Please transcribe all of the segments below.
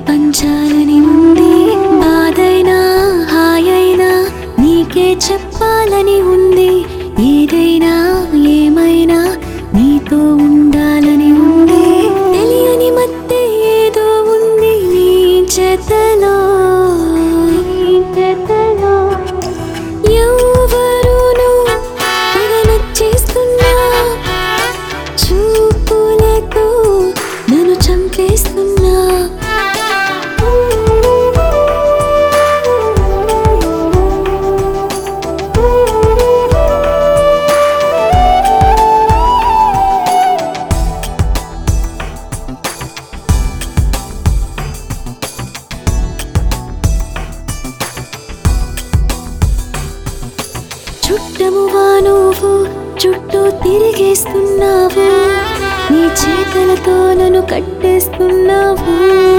పంచాలని ఉంది బాధైనా హాయైనా నీకే చెప్పాలని ఉంది ఏదైనా ఏమైనా నీతో ఉండాలని ఉంది తెలియని మధ్య ఏదో ఉంది నీ చేతలో నీ చేతలో ఎవరును తెగ నచ్చేస్తున్నా చూపులతో నన్ను చంపేస్తున్నా చుట్టమువా నువ్వు చుట్టూ తిరిగేస్తున్నావు నీ చేతులతో నన్ను కట్టేస్తున్నావు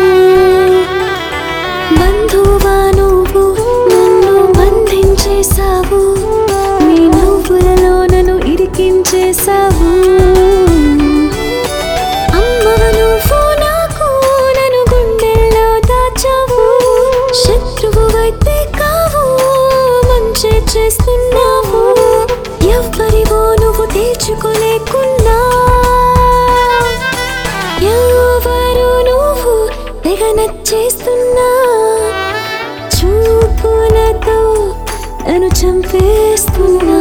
బంధువా నువ్వు నన్ను బంధించేశావు నీ నవ్వులలో నన్ను ఇరికించేశావు అమ్మవ నువ్వు నాకు నన్ను గుండెల్లో దాచావు శత్రువు అయితే కావు మంచి చేస్తున్నావు ఎవ్వరివో నువ్వు తీర్చుకోలేకున్నా ఎవరు నువ్వు తెగ నచ్చేస్తున్నా చూపులతో నన్ను చంపేస్తున్నా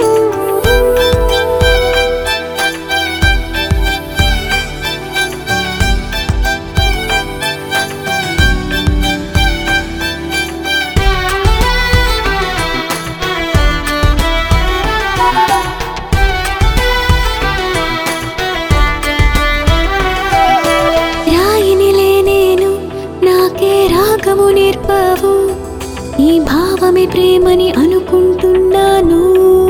రాయినిలే నేను నాకే రాగము నేర్పావు ఈ భావమే ప్రేమని అనుకుంటున్నాను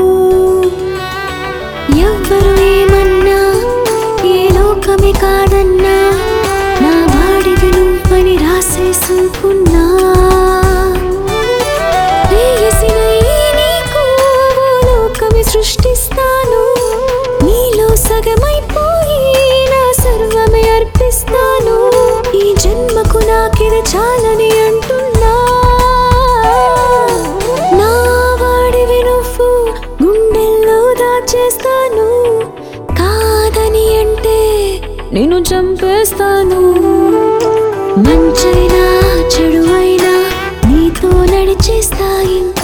ఎవ్వరు ఏమన్నా ఏ లోకమే కాదన్నా నా వాడివి నువ్వని రాసేసుకున్నా ప్రేయసినై నీకు ఓ లోకమే సృష్టిస్తాను నీలో సగమైపోయి నా సర్వమే అర్పిస్తాను ఈ జన్మకు నాకిది చాలని అంటున్నా నా వాడివి నువ్వు గుండెల్లో దాచేస్తాను కాదని అంటే నేను చంపేస్తాను మంచైనా చెడు అయినా నీతో నడిచేస్తా ఇంకా